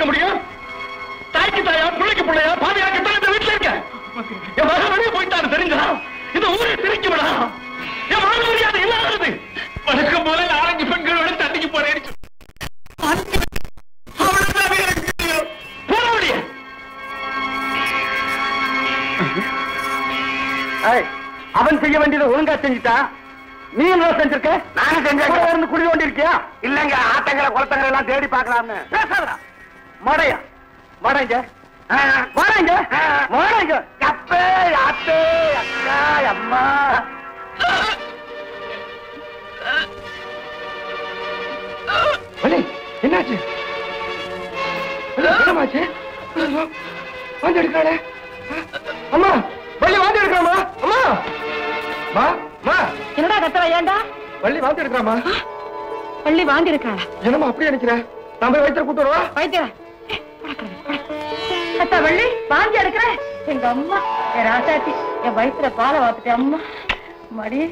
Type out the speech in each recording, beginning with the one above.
இருக்க முடியும் தாய்க்கு தாயா பிள்ளைக்கு பிள்ளையா பாதுகாக்கத்தான் இந்த வீட்டுல இருக்க என் மகன் வெளியே போயிட்டான்னு தெரிஞ்சா இந்த ஊரை பிரிக்க விடா என் மகன் மரியாதை இல்லாதது வழக்கம் போல நாலஞ்சு பெண்களோட தண்ணிக்கு போறேன் போட முடியும் அவன் செய்ய வேண்டியதை ஒழுங்கா செஞ்சுட்டான் நீ என்ன செஞ்சிருக்க நானும் செஞ்சேன் இருந்து குடி கொண்டிருக்கியா இல்லங்க ஆத்தங்களை குளத்தங்களை எல்லாம் தேடி பார்க்கலாம்னு பேசாதடா மடையா மடைங்க மடைங்க மடைங்க அப்பே அத்தே அக்கா அம்மா வலி, என்னாச்சு என்னமாச்சு வாந்தி எடுக்கிறாளே அம்மா வள்ளி வாந்தி எடுக்கிறாமா அம்மா மா மா என்னடா கத்துற ஏண்டா வள்ளி வாந்தி எடுக்கிறாமா பள்ளி வாந்தி இருக்காளா என்னம்மா அப்படி நினைக்கிற நம்ம வயிற்று கூட்டு வருவா வைத்தியரா அத்தா வள்ளி வாந்தி எடுக்கிற எங்க அம்மா என் ராசாத்தி என் வயிற்றுல பாலை வாத்துட்டு அம்மா மடி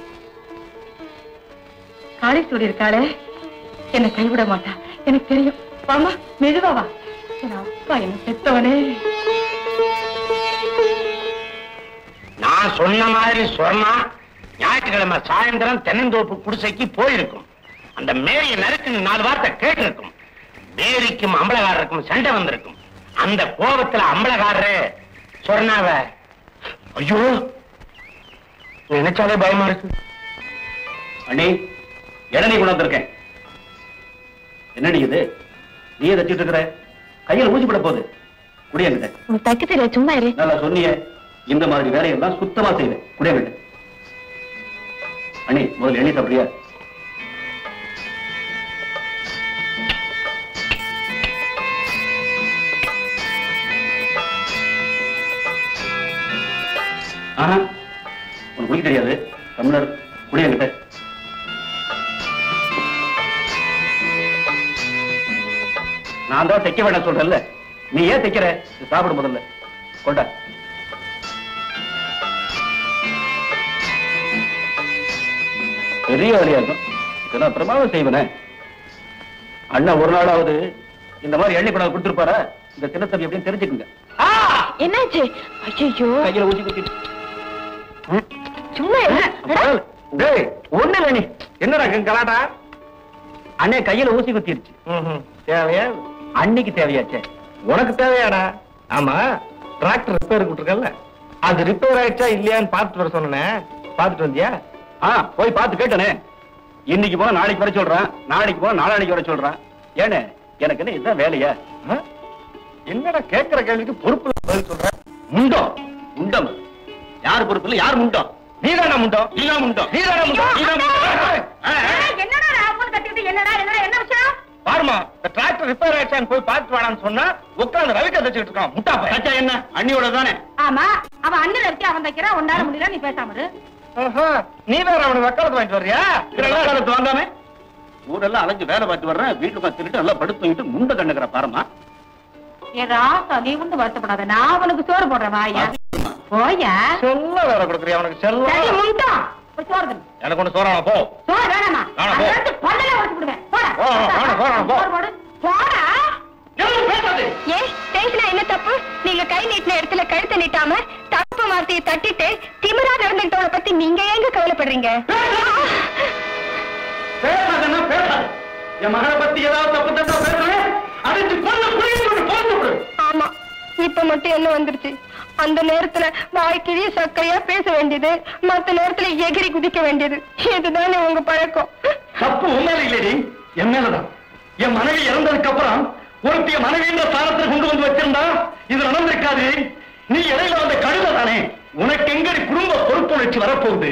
காளீஸ்வரி இருக்காளே என்னை கைவிட மாட்டா எனக்கு தெரியும் வாமா மெதுவா வா என் அப்பா என்ன செத்தவனே நான் சொன்ன மாதிரி சொன்னா ஞாயிற்றுக்கிழமை சாயந்தரம் தென்னந்தோப்பு குடிசைக்கு போயிருக்கும் அந்த மேரிய நறுக்கு நாலு வார்த்தை கேட்டிருக்கும் மேரிக்கும் அம்பளகாரருக்கும் சண்டை வந்திருக்கும் அந்த கோபத்துல அம்பளகாரரு சொன்னாவ ஐயோ நினைச்சாலே பயமா இருக்கு அண்ணி இளநீ கொண்டு வந்திருக்கேன் என்னடி இது நீ தச்சிட்டு இருக்கிற கையில ஊசி போட போகுது குடியங்கிட்ட உனக்கு தைக்க தெரியல சும்மா இரு நல்லா சொன்னியே இந்த மாதிரி வேலையெல்லாம் சுத்தமா செய்வேன் குடியங்கிட்ட அண்ணி முதல்ல எண்ணி சாப்பிடுறியா ஆஹா உனக்கு குடிக்க தெரியாது தமிழர் குடியங்கிட்ட நான் தான் தைக்க வேண்டாம் சொல்றேன்ல நீ ஏன் தைக்கிற இது சாப்பிடு முதல்ல கொண்டா பெரிய வழியா இருக்கும் இதெல்லாம் பிரமாதம் செய்வனே அண்ணா ஒரு நாளாவது இந்த மாதிரி எண்ணெய் கொண்டாந்து கொடுத்துருப்பாரா இந்த சின்னத்தம்பி எப்படின்னு தெரிஞ்சுக்குங்க என்னாச்சு ஐயோ கையில ஊசி குத்தி சும்மா இரு. டேய் ஒண்ணு இல்ல நீ என்னடா கலாட்டா அண்ணே கையில ஊசி குத்திருச்சு தேவையா அன்னைக்கு தேவையாச்சே உனக்கு தேவையாடா ஆமா டிராக்டர் ரிப்பேர் விட்டுருக்கல அது ரிப்பேர் ஆயிடுச்சா இல்லையான்னு பார்த்துட்டு வர சொன்னேன் பார்த்துட்டு வந்தியா ஆ போய் பார்த்து கேட்டனே இன்னைக்கு போனா நாளைக்கு வர சொல்றான் நாளைக்கு போனா நாளானைக்கு வர சொல்றான் ஏனே எனக்கு என்ன இதுதான் வேலையா ஆ? என்னடா கேட்கிற கேள்விக்கு பொறுப்பு பதில் சொல்ற முண்டம் முண்டம் யார் பொறுப்பு இல்ல யார் முண்டம் நீதானா முண்டம் நீதான் முண்டம் நீதானா முண்டம் நீதான் முண்டம் ஆ, ஆ. என்னடா ராமன் கட்டிக்கிட்டு என்னடா என்னடா என்ன விஷயம் பாருமா இந்த டிராக்டர் ரிப்பேர் ஆயிடுச்சான்னு போய் பார்த்துட்டு வாடான்னு சொன்னா உட்கார்ந்து ரவிக்க தச்சுக்கிட்டு இருக்கான் முட்டா பையன். சச்சா என்ன அண்ணியோட தானே ஆமா அவன் அண்ணன் இருக்கு அவன் தைக்கிறான் ஒன்னால முடியல நீ பேசாம இரு ஆஹா, நீ வேற அவனுக்கு வக்காலத்து வாங்கிட்டு வர்றியா இதெல்லாம் காலத்து வாங்காம ஊரெல்லாம் அலைஞ்சு வேலை பார்த்து வர்றேன் வீட்டுல உட்காந்து திருட்டு நல்லா படுத்து தூங்கிட்டு முண்ட கண்ணுக்கிற பாருமா என் ராசா நீ வந்து வருத்தப்படாத நான் அவனுக்கு சோறு போடுறேன் வாயா போயா செல்ல வேற கொடுக்குறியா அவனுக்கு சரி செல்லம் முண்டா போய் சோறு தின்னு. எனக்கு ஒண்ணு சோறானா போ சோறு வேணாமா வேணாம், போ. அதை எடுத்து பல்லுல உடைச்சு விடுவேன் போடா போ, வேணாம், வேணாம், போ. சோறு போடு. போடா எதுவும் பேசாதே ஏன் பேசினா என்ன தப்பு நீங்க கை நீட்டின இடத்துல கழுத்தை நீட்டாம தப்பு வார்த்தையை தட்டிட்டு திமிரா நடந்துட்டவளை பத்தி நீங்க ஏங்க கவலைப்படுறீங்க பேசாதன்னா பேசாத என் மகளை பத்தி ஏதாவது தப்பு தப்பா பேசுறேன் அடிச்சு கொண்டு புரியுது போட்டு விடு ஆமா இப்ப மட்டும் என்ன வந்துருச்சு அந்த நேரத்துல வாய்க்கிழிய சக்கையா பேச வேண்டியது மத்த நேரத்துல எகிரி குதிக்க வேண்டியது இதுதானே உங்க பழக்கம் தப்பு உண்மையில இல்லடி என் மேலதான் என் மனைவி இறந்ததுக்கு அப்புறம் ஒருத்திய மனைவின்ற ஸ்தானத்தில் கொண்டு வந்து வச்சிருந்தா இது நடந்திருக்காது நீ இடையில வந்த கழுத தானே உனக்கு எங்கடி குடும்ப பொறுப்புணர்ச்சி வரப்போகுது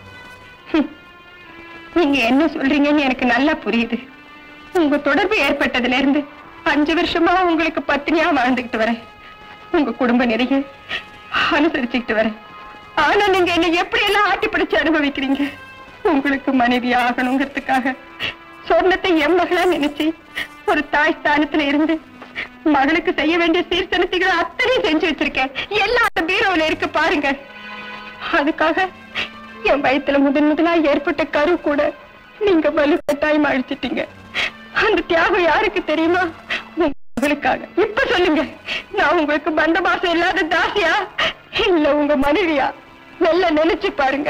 நீங்க என்ன சொல்றீங்கன்னு எனக்கு நல்லா புரியுது உங்க தொடர்பு ஏற்பட்டதுல இருந்து அஞ்சு வருஷமா உங்களுக்கு பத்தினியா வாழ்ந்துகிட்டு வரேன் உங்க குடும்ப நிறைய அனுசரிச்சுக்கிட்டு வரேன் ஆனா நீங்க என்ன எப்படி எல்லாம் ஆட்டி பிடிச்சு அனுபவிக்கிறீங்க உங்களுக்கு மனைவி ஆகணுங்கிறதுக்காக சொர்ணத்தை என் மகளா நினைச்சு ஒரு தாய் ஸ்தானத்துல இருந்து மகளுக்கு செய்ய வேண்டிய சீர்திருத்திகளை அத்தனையும் செஞ்சு வச்சிருக்கேன் எல்லாம் அந்த பீரோல இருக்கு பாருங்க அதுக்காக என் வயித்துல முதன் முதலா ஏற்பட்ட கரு கூட நீங்க வலு கட்டாயம் அழிச்சிட்டீங்க அந்த தியாகம் யாருக்கு தெரியுமா உங்க உங்களுக்காக இப்ப சொல்லுங்க நான் உங்களுக்கு பந்த மாசம் இல்லாத தாசியா இல்ல உங்க மனைவியா நல்லா நினைச்சு பாருங்க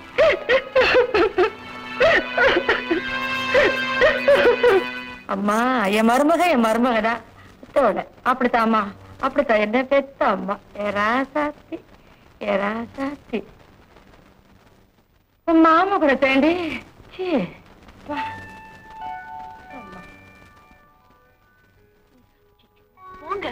அம்மா என் மருமக என் மருமக தான் தோட அப்படித்தாம்மா அப்படித்தான் என்ன பெத்த அம்மா ஏ ராசாத்தி ஏ ராசாத்தி உன் மாமா கூட தேண்டி சீ, வா. அம்மா. போங்க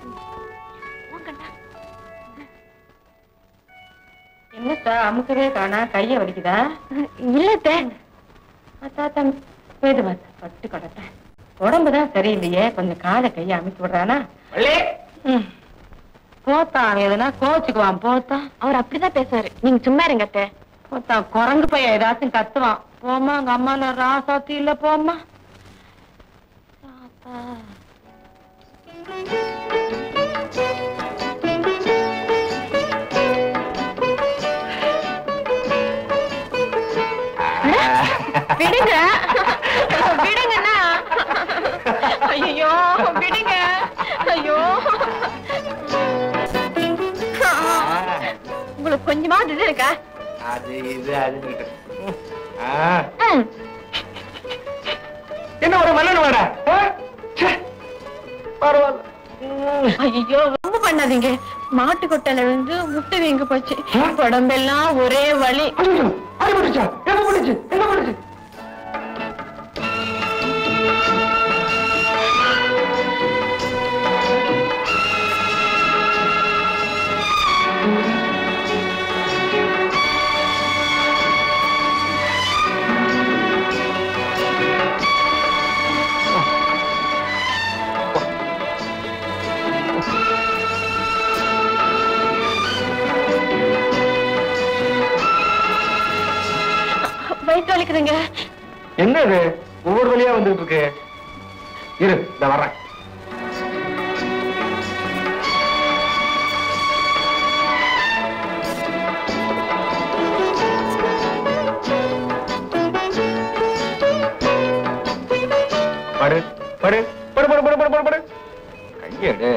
என்னத்தா அமுக்கவே காணா கைய வலிக்குதா இல்லத்த அத்தாத்தம் வேது மாத்த பட்டு கொடத்த உடம்புதான் சரியில்லையே கொஞ்சம் காலை கைய அமைச்சு விடுறானா வள்ளி ம். போத்தான் அவன் எதுனா கோச்சுக்குவான் போத்தான் அவர் அப்படிதான் பேசுவாரு நீங்க சும்மா இருங்க அத்தை போத்தான் குரங்கு பையன் ஏதாச்சும் கத்துவான் போமா உங்க அம்மா நான் ராசாத்தி இல்ல போம்மா தாத்தா. விடுங்க விடுங்கண்ணா ஐயோ விடுங்க ஐயோ உங்களுக்கு கொஞ்சமாவது இது இருக்கா அது இது அது ம். என்ன ஒரு மன்னன் வர பரவாயில்ல ஐயோ ரொம்ப பண்ணாதீங்க மாட்டு கொட்டையில விழுந்து முட்டை வீங்க போச்சு உடம்பெல்லாம் ஒரே வலி அடிபட்டுச்சா என்ன பண்ணுச்சு என்ன பண்ணுச்சு வயிற்று வலிக்குதுங்க என்ன இது ஒவ்வொரு வழியா வந்துட்டு இருக்கு இரு இந்த வர்றேன் படு படு படு படு படு படு படு படு கையெடு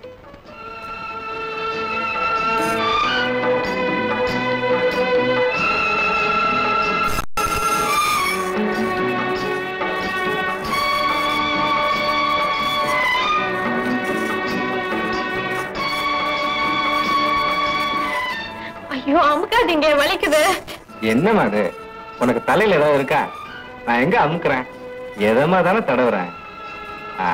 ஐயோ அமுக்காதீங்க வலிக்குது என்னம்மா அது உனக்கு தலையில ஏதாவது இருக்கா நான் எங்க அமுக்குறேன் எதமா தானே தடவுறேன் ஆ.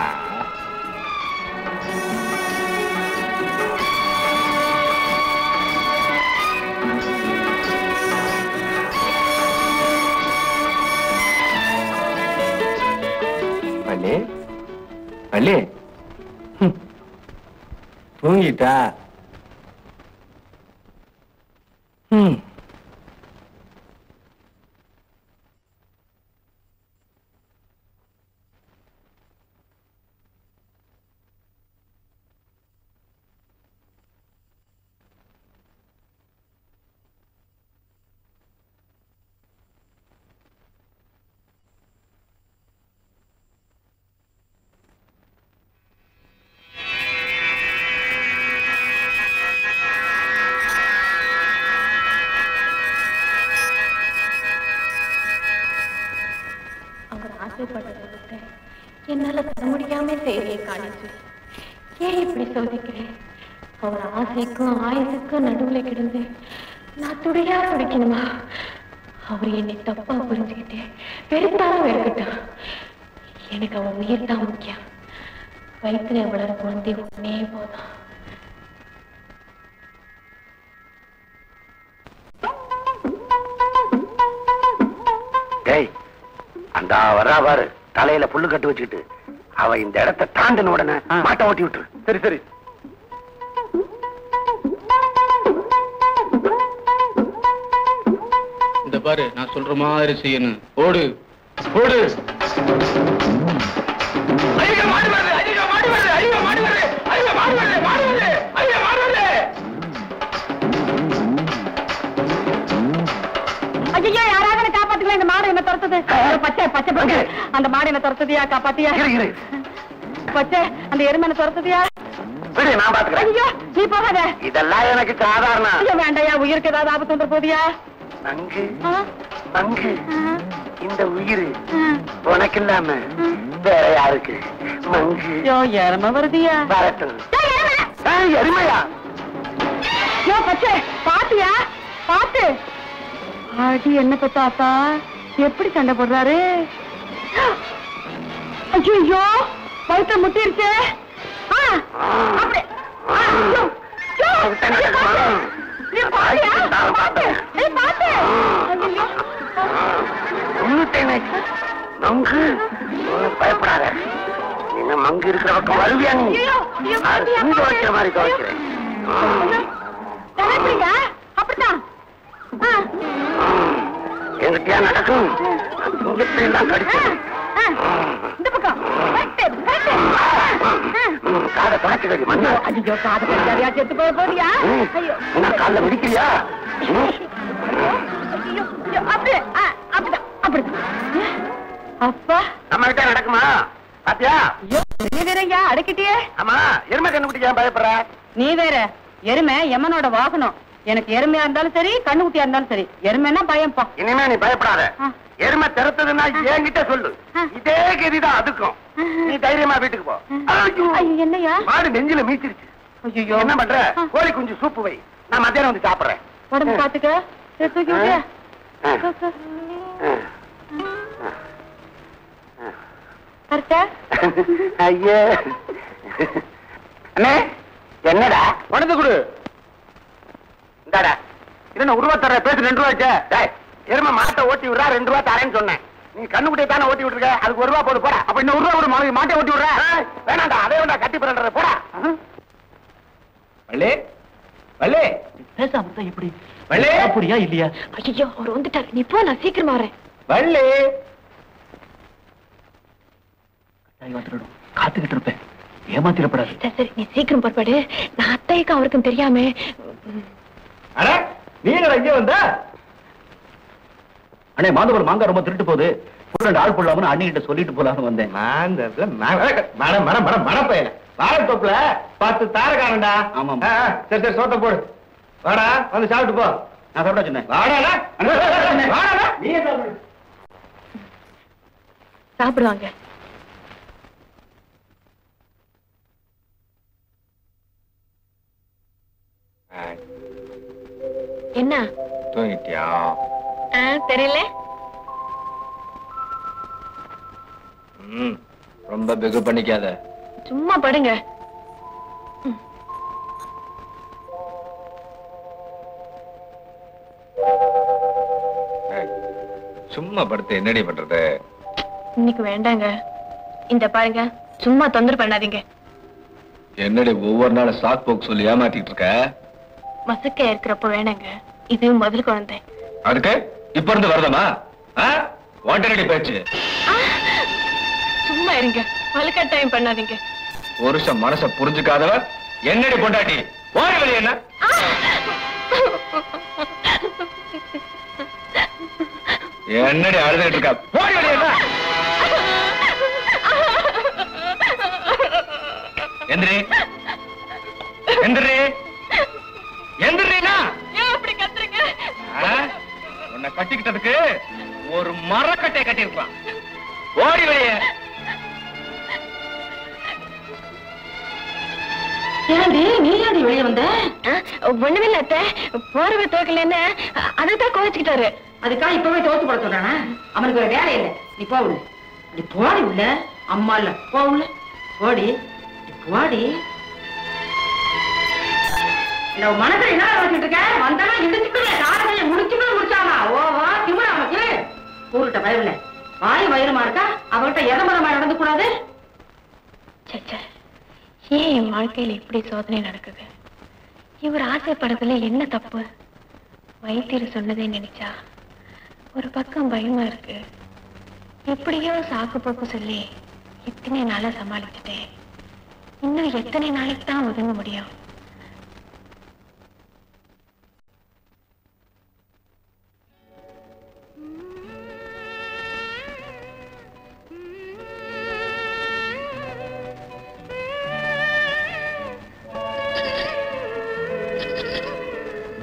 வள்ளி வள்ளி ஹம். தூங்கிட்டா ம் அவர் ஆசைப்பட்டதை விட்டு என்னால தர முடியாம செய்தியை காணிச்சு ஏன் இப்படி சோதிக்கிறேன் அவர் ஆசைக்கும் ஆயுசுக்கும் நடுவுல கிடந்து நான் துடியா துடிக்கணுமா அவர் என்னை தப்பா புரிஞ்சுக்கிட்டு வெறுத்தாலும் வெறுக்கட்டும் எனக்கு அவன் உயிர் தான் முக்கியம் வயிற்றுல வளர குழந்தை ஒன்னே போதும் டேய் அந்த வரா பாரு தலையில புல்லு கட்டு வச்சுக்கிட்டு அவ இந்த இடத்த தாண்டின உடனே மாட்டை ஓட்டி விட்டுரு சரி சரி இந்த பாரு நான் சொல்ற மாதிரி செய்யணும் ஓடு ஓடு ஐயோ மாடு வருது ஐயோ மாடு வருது ஐயோ மாடு வருது ஐயோ மாடு வருது மாடு வருது ஐயோ மாடு வருது ஐயோ யாராவது காப்பாத்துக்கலாம் இந்த மாடு என்ன துரத்துது ஐயோ, பச்சை பச்சை பொண்ணு அந்த மாடு என்ன துரத்துதியா காப்பாத்தியா இரு இரு பச்சை அந்த எருமனை துரத்துதியா விடு நான் பாத்துக்கிறேன் ஐயோ நீ போகாத இதெல்லாம் எனக்கு சாதாரணம் ஐயோ வேண்டாயா உயிருக்கு ஏதாவது ஆபத்து வந்துட போதியா நங்கு நங்கு இந்த உயிர் உனக்கு இல்லாம வேற யாருக்கு மங்கு ஐயோ எருமை வருதியா வரட்டும் ஏய், எருமையா ஐயோ பச்சை பாத்தியா பாத்து ஆடி என்ன பத்தாத்தா எப்படி சண்டை போடுறாரு ஐயோ வயிற்ற முட்டிருச்சே ஆ, அப்படி. ஆ, ஐயோ, ஐயோ, ஐயோ, பாத்து. நீ பாத்தியா? பாத்து. ஏய், பாத்து. ஐயையோ. உன்னுட்டேனே. மங்கு ஒண்ணும் பயப்படாத நீங்க மங்கு இருக்கிற பக்கம் வருவியா நீ ஐயோ, ஐயோ, அது பாத்தியா, துணி பாத்து. துவைக்கிற மாதிரி துவைக்கிறேன் ஐயோ, தகர்றீங்க? அப்படித்தான் ஆ, எங்கிட்டயா நடக்கும் துங்கத்தை எல்லாம் ஆ, கடிச்சு ஆ. இந்த பக்கம் கரெக்ட், கரெக்ட். ஆ. காதை துணைச்சு கடி மண்ணு ஐயோ காது கடிக்காரியா செத்து போய் போறியா ம். ஐயோ என்ன காலில் விடிக்கிறியா ம். ஐயோ, ஐயோ, அப்படியே ஆ, அப்படிதான் அப்படிதான் அப்பா நம்ம கிட்ட நடக்குமா பாத்தியா ஐயோ நீ வேறயா அடக்கிட்டியே ஆமா எருமை கண்டுபிடிக்க ஏன் பயப்படுற நீ வேற எருமை எம்மனோட வாகனம் எனக்கு எருமையா இருந்தாலும் சரி கண்ணுக்குட்டியா இருந்தாலும் சரி எருமைன்னா பயம்பா இனிமே நீ பயப்படாத ஆ. எருமை திறத்ததுன்னா என்கிட்ட சொல்லு ஆ. இதே கதிதான் அதுக்கும் நீ தைரியமா வீட்டுக்கு போ ஐயோ. ஐயோ என்னையா மாடு நெஞ்சில மீச்சிருச்சு ஐயோ என்ன பண்ற ஆ. கோழி குஞ்சு சூப்பு வை நான் மத்தியானம் வந்து சாப்பிடுறேன் உடம்பு பாத்துக்க சரி, தூக்கி விட்டு ஆ. கரெக்டா ஐயே அண்ணே என்னடா உனது கொடு இந்தாடா என்ன உருவா தர பேசு ரெண்டு ரூபா டேய் எருமை மாட்டை ஓட்டி விடுறா ரெண்டு ரூபா தரேன்னு சொன்னேன் நீ கண்ணுக்குட்டியை தானே ஓட்டி விட்டுருக்க அதுக்கு ஒரு ரூபா போடு போடா அப்ப இன்னும் ஒரு ரூபா ஒரு மாலை மாட்டை ஓட்டி விடுற வேணாண்டா அதே வேண்டா கட்டி பிறன்ற போடா வள்ளி வள்ளி பேசாம இருந்தா எப்படி வள்ளி புரியா இல்லையா ஐயோ அவர் வந்துட்டாரு நீ போ நான் சீக்கிரமா வரேன் வள்ளி கட்டாயம் வந்துடணும் காத்துக்கிட்டு இருப்பேன் ஏமாத்திரப்படாது சரி சரி நீ சீக்கிரம் புறப்படு நான் அத்தைக்கும் அவருக்கும் தெரியாம ம், அட நீ என்னடா இங்க வந்த அண்ணே மாதவர் மாங்காய் ரொம்ப திருட்டு போகுது கூட ரெண்டு ஆள் போடலாம்னு அண்ணிகிட்ட சொல்லிட்டு போலாம்னு வந்தேன் நான் இந்த இடத்துல நான் மட மட மட மட பையன வாழைத்தோப்புல பத்து தாரகாரன்டா ஆமாம். ஆ, ஆ, சரி சரி சோத்த போடு வாடா வந்து சாப்பிட்டு போ நான் சாப்பிட்டா சொன்னேன் வாடாடா வாடாடா நீ சாப்பிடு சாப்பிடுவாங்க என்ன தூங்கிட்டியா ஆ, தெரியல ம் ரொம்ப பிகு பண்ணிக்காத சும்மா படுங்க ஏய், சும்மா படுத்து என்னடி பண்றது இன்னைக்கு வேண்டாங்க இந்த பாருங்க சும்மா தொந்தரவு பண்ணாதீங்க என்னடி ஒவ்வொரு நாளும் சாக் போக்கு சொல்லி ஏமாத்திட்டு இருக்க மசுக்க இருக்கிறப்ப வேணாங்க இது முதல் குழந்தை அதுக்கு இப்ப இருந்து வருதமா வாண்டடி பேச்சு ஆ! சும்மா இருங்க வலுக்கட்டாயம் பண்ணாதீங்க புருஷன் மனச புரிஞ்சுக்காதவ என்னடி பொண்டாட்டி போற வழி என்ன ஆ! என்னடி அழுதுகிட்டு இருக்கா போற வழி என்ன எந்திரி எந்திரி எந்திரினா ஏன் அப்படி கத்துறீங்க உன்னை கட்டிக்கிட்டதுக்கு ஒரு மரக்கட்டை கட்டியிருப்பான் ஓடி வெளியே ஏன்டி நீ ஏன்டி வெளியே வந்த ஒண்ணுமில்ல அத்தை போறவ தோக்கலன்னு அதைத்தான் கோவிச்சுக்கிட்டாரு அதுக்காக இப்பவே தோத்து போட சொல்றானா அவனுக்கு ஒரு வேலை இல்லை நீ போ உள்ள நீ போடி உள்ள அம்மா இல்ல போ உள்ள போடி நீ போடி இந்த மனசுல என்ன வச்சுட்டு இருக்க வந்தானா இடிச்சுக்கல காலையை முடிச்சுமே முடிச்சானா ஓவா திமுறா அவனுக்கு ஊருட்ட பயவில்ல வாய் வயிறுமா இருக்கா அவகிட்ட எதமரமா நடந்து கூடாது சச்சா ஏன் என் வாழ்க்கையில இப்படி சோதனை நடக்குது இவர் ஆசைப்படுறதுல என்ன தப்பு வைத்தியர் சொன்னதே நினைச்சா ஒரு பக்கம் பயமா இருக்கு எப்படியோ சாக்கு போக்கு சொல்லி இத்தனை நாளா சமாளிச்சுட்டேன் இன்னும் எத்தனை நாளைக்கு தான் ஒதுங்க முடியும்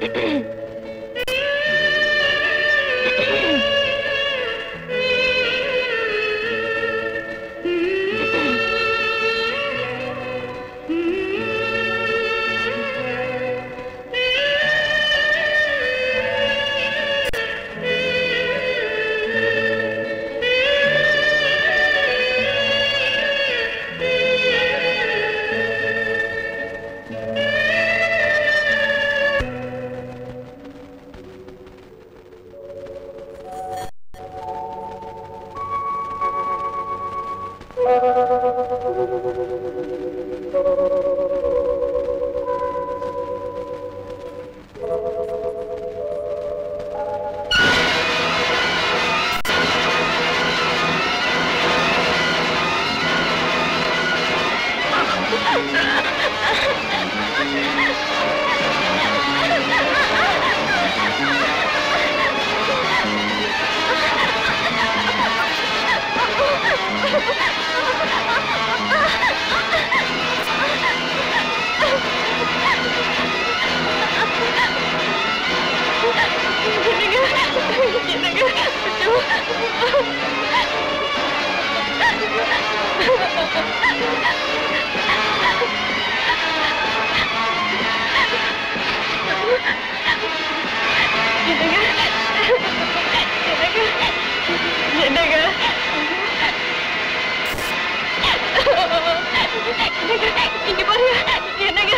இங்க பாருங்க என்னங்க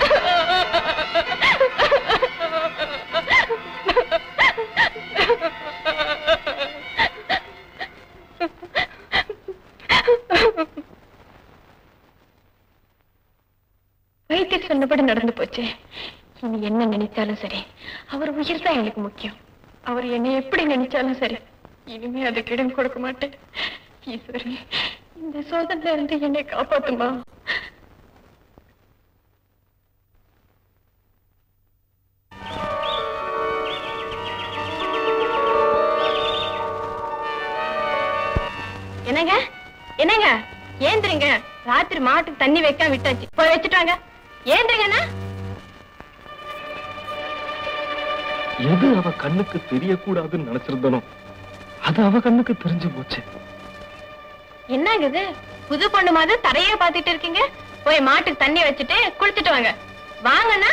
வைத்தியர் சொன்னபடி நடந்து போச்சு இனி என்ன நினைச்சாலும் சரி அவர் உயிர் தான் எங்களுக்கு முக்கியம் அவர் என்னை எப்படி நினைச்சாலும் சரி இனிமே அதுக்கு இடம் கொடுக்க மாட்டேன் ஈஸ்வரி இந்த சோதனையில இருந்து என்னை காப்பாத்துமா என்னங்க என்னங்க ஏந்திரிங்க ராத்திரி மாட்டுக்கு தண்ணி வைக்க விட்டாச்சு போய் வச்சுட்டு வாங்க ஏந்திரிங்கண்ணா எது அவ கண்ணுக்கு தெரியக்கூடாதுன்னு நினைச்சிருந்தனோ அது அவ கண்ணுக்கு தெரிஞ்சு போச்சு என்னங்க இது புது பொண்ணு மாதிரி தரையே பாத்துட்டு இருக்கீங்க போய் மாட்டுக்கு தண்ணி வச்சுட்டு குளிச்சுட்டு வாங்க வாங்கண்ணா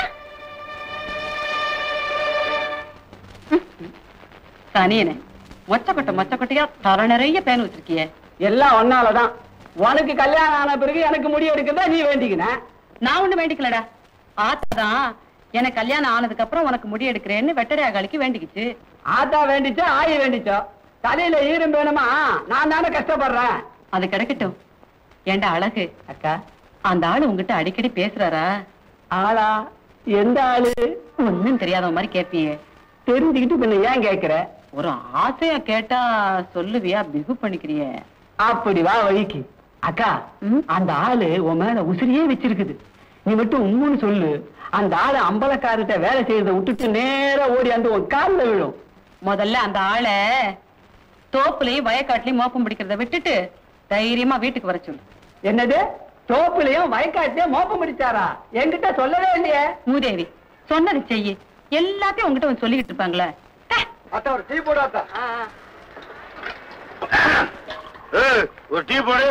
சனியனே மொச்சக்கொட்டை மொச்சக்கொட்டையா தர நிறைய பேன் வச்சிருக்கியே எல்லாம் ஒன்னாலதான் உனக்கு கல்யாணம் ஆன பிறகு எனக்கு முடி எடுக்கிறதா நீ வேண்டிக்கின நான் ஒண்ணு வேண்டிக்கலடா ஆத்தாதான் எனக்கு கல்யாணம் ஆனதுக்கு அப்புறம் உனக்கு முடி எடுக்கிறேன்னு வெட்டரையாகாலிக்கு வேண்டிக்கிச்சு ஆத்தா வேண்டிச்சோ ஆயி வேண்டிச்சோ தலையில ஈரம் வேணுமா நான் தானே கஷ்டப்படுறேன் அது கிடைக்கட்டும் ஏண்டா அழகு அக்கா அந்த ஆளு உங்ககிட்ட அடிக்கடி பேசுறாரா ஆளா எந்த ஆளு ஒண்ணும் தெரியாத மாதிரி கேட்பியே தெரிஞ்சுக்கிட்டு பின்ன ஏன் கேக்குற ஒரு ஆசையா கேட்டா சொல்லுவியா பிகு பண்ணிக்கிறியே அப்படி வா வழிக்கு அக்கா ம்? அந்த ஆளு உன் மேல உசிரியே வச்சிருக்குது நீ மட்டும் உம்முன்னு சொல்லு அந்த ஆளு அம்பலக்காரர்கிட்ட வேலை செய்யறத விட்டுட்டு நேரா ஓடி அந்த உன் கால்ல விழும் முதல்ல அந்த ஆளை தோப்புலயும் வயக்காட்டுலயும் மோப்பம் பிடிக்கிறத விட்டுட்டு தைரியமா வீட்டுக்கு வர சொல்லு என்னது தோப்புலயும் வயக்காட்டிலயும் மோப்பம் பிடிச்சாரா என்கிட்ட சொல்லவே இல்லையே மூதேவி சொன்னது செய்யி எல்லாத்தையும் உங்ககிட்ட வந்து சொல்லிக்கிட்டு இருப்பாங்களே அத்தா ஒரு டீ போடாத்தா ஒரு டீ போடு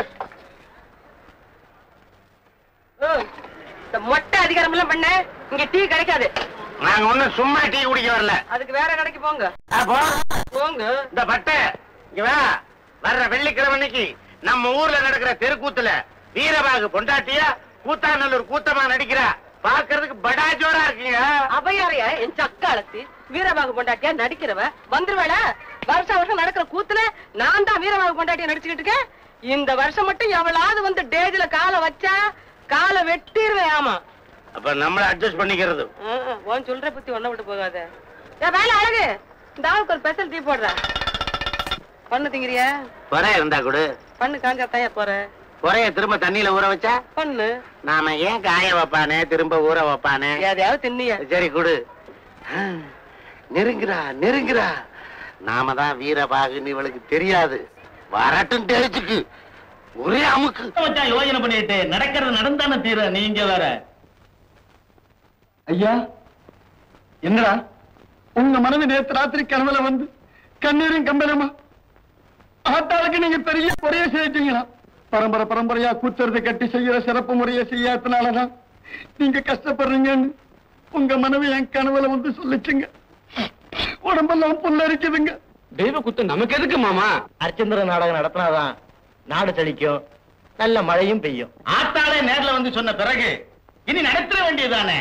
இந்த மொட்டை அதிகாரம் எல்லாம் பண்ண இங்க டீ கிடைக்காது நாங்க ஒண்ணும் சும்மா டீ குடிக்க வரல அதுக்கு வேற கடைக்கு போங்க அப்போ போங்க இந்த பட்டை இங்க வா வர்ற வெள்ளிக்கிழமை அன்னைக்கு நம்ம ஊர்ல நடக்கிற தெருக்கூத்துல வீரபாகு பொண்டாட்டியா கூத்தாநல்லூர் கூத்தமா நடிக்கிறா பாக்குறதுக்கு படா ஜோரா இருக்குங்க அபயாரைய என் சக்காலத்தி வீரபாகு பொண்டாட்டியா நடிக்கிறவ வந்துருவேல வருஷம் வருஷம் நடக்கிற கூத்துல நான் தான் வீரபாகு பொண்டாட்டியா நடிச்சுக்கிட்டு இருக்கேன் இந்த வருஷம் மட்டும் எவளாவது வந்து டேஜ்ல காலை வச்சா காலை வெட்டிடுவேன் ஆமா அப்ப நம்மள அட்ஜஸ்ட் பண்ணிக்கிறது உன் சொல்ற பத்தி ஒன்ன விட்டு போகாத ஏன் வேலை அழகு இந்த ஆளுக்கு ஒரு ஸ்பெஷல் டீ போடுறேன் பண்ணு திங்கிறிய குறை இருந்தா கொடு பண்ணு காஞ்சா தயா போற குறைய திரும்ப தண்ணியில ஊற வச்சா பண்ணு நாம ஏன் காய வைப்பானே திரும்ப ஊற வைப்பானே எதையாவது தின்னிய சரி கொடு ஆ, நெருங்குறா நெருங்குறா நாம தான் வீரபாகுன்னு இவளுக்கு தெரியாது வரட்டும் தெரிச்சுக்கு ஒரே அமுக்கு மச்சான் யோசனை பண்ணிட்டு நடக்கிறது நடந்தானே தீர நீங்க வேற ஐயா என்னடா உங்க மனைவி நேத்து ராத்திரி கனவுல வந்து கண்ணீரும் கம்பளமா ஆத்தாளுக்கு நீங்க பெரிய முறையை செய்யிட்டீங்களா பரம்பரை பரம்பரையா கூத்துறதை கட்டி செய்யற சிறப்பு முறையை செய்யாதனாலதான் நீங்க கஷ்டப்படுறீங்கன்னு உங்க மனைவி என் கனவுல வந்து சொல்லிச்சுங்க உடம்பெல்லாம் புல்லரிக்குதுங்க தெய்வ குத்து நமக்கு எதுக்கு மாமா அர்ச்சந்திர நாடகம் நடத்தினாதான் நாடு செழிக்கும் நல்ல மழையும் பெய்யும் ஆத்தாளே நேர்ல வந்து சொன்ன பிறகு இனி நடத்த வேண்டியதானே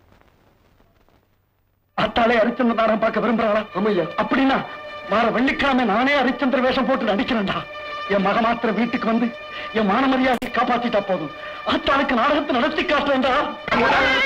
ஆத்தாளே ஹரிச்சந்திர நாடகம் பார்க்க விரும்புறாளா ஆமையா அப்படின்னா வார வெள்ளிக்கிழமை நானே ஹரிச்சந்திர வேஷம் போட்டு நடிக்கிறேன்டா என் மக மாத்திர வீட்டுக்கு வந்து என் மான மரியாதையை காப்பாத்திட்டா போதும் ஆத்தாளுக்கு நாடகத்தை நடத்தி காட்டுறேன்டா